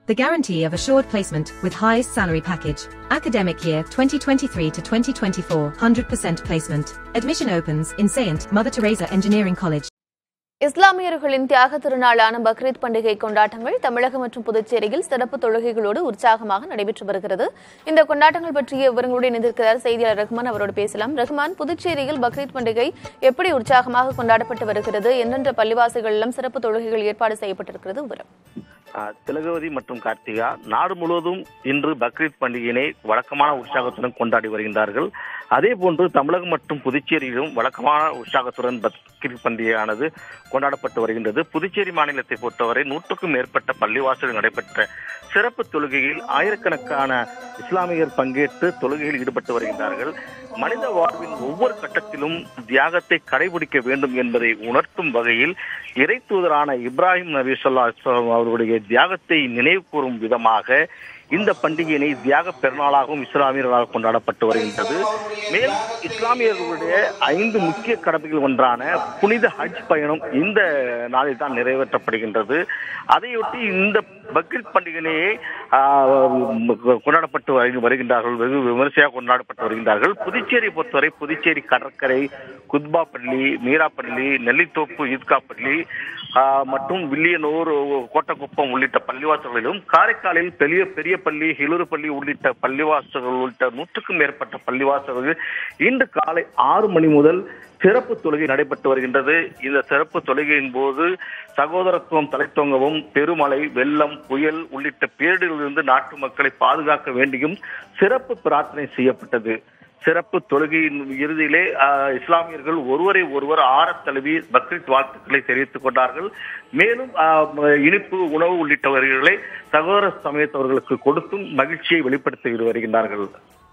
The guarantee of assured placement with highest salary package. Academic year 2023 to 2024, 100% placement. Admission opens in Saint Mother Teresa Engineering College. இஸ்லாமியர்களின் தியாக திருநாளான பக்ரீத் பண்டிகை கொண்டாட்டங்கள் தமிழகம் மற்றும் புதுச்சேரியில் சிறப்பு தொழுகைகளோடு உற்சாகமாக நடைபெற்று வருகிறது இந்த கொண்டாட்டங்கள் பற்றிய விவரங்களோடு இணைந்திருக்கிறார் செய்தியாளர் ரஹ்மான் அவரோடு பேசலாம் ரஹ்மான் புதுச்சேரியில் பக்ரீத் பண்டிகை எப்படி உற்சாகமாக கொண்டாடப்பட்டு வருகிறது எந்தெந்த பள்ளிவாசிகளிலும் சிறப்பு தொழுகைகள் ஏற்பாடு செய்யப்பட்டிருக்கிறது விவரம் ஆஹ் திலகவதி மற்றும் கார்த்திகா நாடு முழுவதும் இன்று பக்ரீத் பண்டிகையினை வழக்கமான உற்சாகத்துடன் கொண்டாடி வருகின்றார்கள் அதே போன்று தமிழகம் மற்றும் புதுச்சேரியிலும் வழக்கமான உற்சாகத்துடன் பக்ரீத் பண்டிகையானது கொண்டாடப்பட்டு வருகின்றது புதுச்சேரி மாநிலத்தை பொறுத்தவரை நூற்றுக்கும் மேற்பட்ட பள்ளிவாசலில் நடைபெற்ற சிறப்பு தொழுகையில் ஆயிரக்கணக்கான இஸ்லாமியர் பங்கேற்று தொழுகையில் ஈடுபட்டு வருகின்றார்கள் மனித வாழ்வின் ஒவ்வொரு கட்டத்திலும் தியாகத்தை கடைபிடிக்க வேண்டும் என்பதை உணர்த்தும் வகையில் இறை தூதரான இப்ராஹிம் நபி சொல்லா அவர்களுடைய தியாகத்தை நினைவு கூறும் விதமாக இந்த பண்டிகையினை தியாக பெருநாளாகவும் இஸ்லாமியர்களாக கொண்டாடப்பட்டு வருகின்றது மேலும் இஸ்லாமியர்களுடைய ஐந்து முக்கிய கடமைகள் ஒன்றான புனித ஹஜ் பயணம் இந்த நாளில் தான் நிறைவேற்றப்படுகின்றது அதையொட்டி இந்த பக்ரீத் பண்டிகையை கொண்டாடப்பட்டு வருகி- வருகின்றார்கள் வெகு விமர்சையாக கொண்டாடப்பட்டு வருகின்றார்கள் புதுச்சேரி பொறுத்தவரை புதுச்சேரி கடற்கரை குத்பா பள்ளி மீரா பள்ளி நெல்லித்தோப்பு ஈத்கா பள்ளி ஆஹ், மற்றும் வில்லியனூர் கோட்டக்குப்பம் உள்ளிட்ட பள்ளிவாசல்களிலும் காரைக்காலில் பெரிய பெரிய பள்ளி ஹிலூரு பள்ளி உள்ளிட்ட பள்ளிவாசல்கள் உள்ளிட்ட நூற்றுக்கும் மேற்பட்ட பள்ளிவாசல்களில் இன்று காலை ஆறு மணி முதல் சிறப்பு தொழுகை நடைபெற்று வருகின்றது இந்த சிறப்பு தொழுகையின் போது சகோதரத்துவம் தலைத்தோங்கவும் பெருமழை வெள்ளம் புயல் உள்ளிட்ட பேரிடரிலிருந்து நாட்டு மக்களை பாதுகாக்க வேண்டியும் சிறப்பு பிரார்த்தனை செய்யப்பட்டது சிறப்பு தொழுகையின் இறுதியிலே ஆஹ், இஸ்லாமியர்கள் ஒருவரை ஒருவர் ஆறத் தழுவி பக்ரீத் வாழ்த்துக்களை தெரிவித்துக் கொண்டார்கள் மேலும் ஆஹ், இனிப்பு உணவு உள்ளிட்டவர்களை சகோதர சமயத்தவர்களுக்கு கொடுத்தும் மகிழ்ச்சியை வெளிப்படுத்தி வருகின்றார்கள்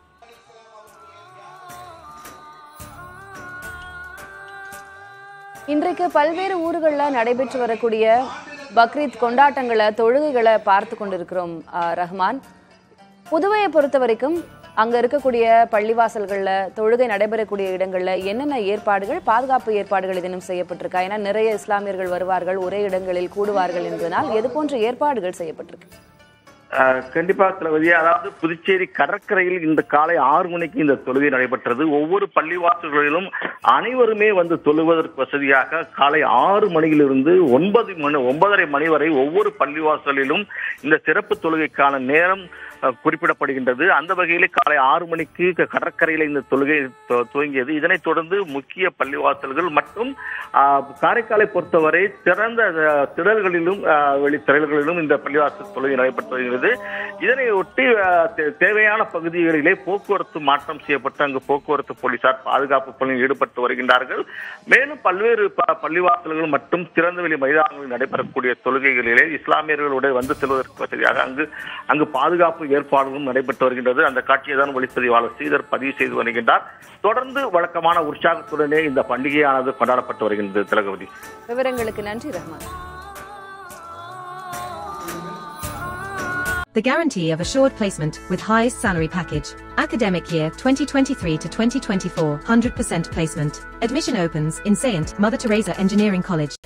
இன்றைக்கு பல்வேறு ஊர்களில் நடைபெற்று வரக்கூடிய பக்ரீத் கொண்டாட்டங்களை தொழுகைகளை பார்த்து கொண்டிருக்கிறோம் ஆஹ், ரஹ்மான் புதுவையை பொறுத்த வரைக்கும் அங்க இருக்கக்கூடிய பள்ளிவாசல்கள்ல தொழுகை நடைபெறக்கூடிய இடங்கள்ல என்னென்ன ஏற்பாடுகள் பாதுகாப்பு ஏற்பாடுகள் இதனும் செய்யப்பட்டிருக்கா ஏன்னா நிறைய இஸ்லாமியர்கள் வருவார்கள் ஒரே இடங்களில் கூடுவார்கள் என்பதனால் எது போன்ற ஏற்பாடுகள் செய்யப்பட்டிருக்கு ஆஹ் கண்டிப்பா திலவதி அதாவது புதுச்சேரி கடற்கரையில் இந்த காலை ஆறு மணிக்கு இந்த தொழுகை நடைபெற்றது ஒவ்வொரு பள்ளிவாசல்களிலும் அனைவருமே வந்து தொழுவதற்கு வசதியாக காலை ஆறு மணியிலிருந்து ஒன்பது மணி ஒன்பதரை மணி வரை ஒவ்வொரு பள்ளிவாசலிலும் இந்த சிறப்பு தொழுகைக்கான நேரம் அஹ், குறிப்பிடப்படுகின்றது அந்த வகையிலே காலை ஆறு மணிக்கு க- கடற்கரையில இந்த தொழுகை துவ- துவங்கியது இதனைத் தொடர்ந்து முக்கிய பள்ளிவாசல்கள் மற்றும் ஆஹ், காரைக்காலை பொறுத்தவரை திறந்த அஹ், திடல்களிலும் ஆஹ், வெளி திடல்களிலும் இந்த பள்ளிவாசல் தொழுகை நடைபெற்று வருகிறது இதனை ஒட்டி ஆஹ், தே- தேவையான பகுதிகளிலே போக்குவரத்து மாற்றம் செய்யப்பட்டு அங்கு போக்குவரத்து போலீசார் பாதுகாப்பு பணியில் ஈடுபட்டு வருகின்றார்கள் மேலும் பல்வேறு ப- பள்ளிவாசல்கள் மற்றும் திறந்தவெளி மைதானங்களில் நடைபெறக்கூடிய தொழுகைகளிலே இஸ்லாமியர்களுடைய வந்து செல்வதற்கு வசதியாக அங்கு அங்கு பாதுகாப்பு ஏற்பாடுகளும் நடைபெற்று வருகின்றது அந்த காட்சியை தான் ஒளிப்பதிவாளர் ஸ்ரீதர் பதிவு செய்து வருகின்றார் தொடர்ந்து வழக்கமான உற்சாகத்துடனே இந்த பண்டிகையானது கொண்டாடப்பட்டு வருகின்றது திலகவதி விவரங்களுக்கு நன்றி Rahman The guarantee of assured placement with highest salary package. Academic year 2023 to 2024, 100% placement. Admission opens in Saint Mother Teresa Engineering College.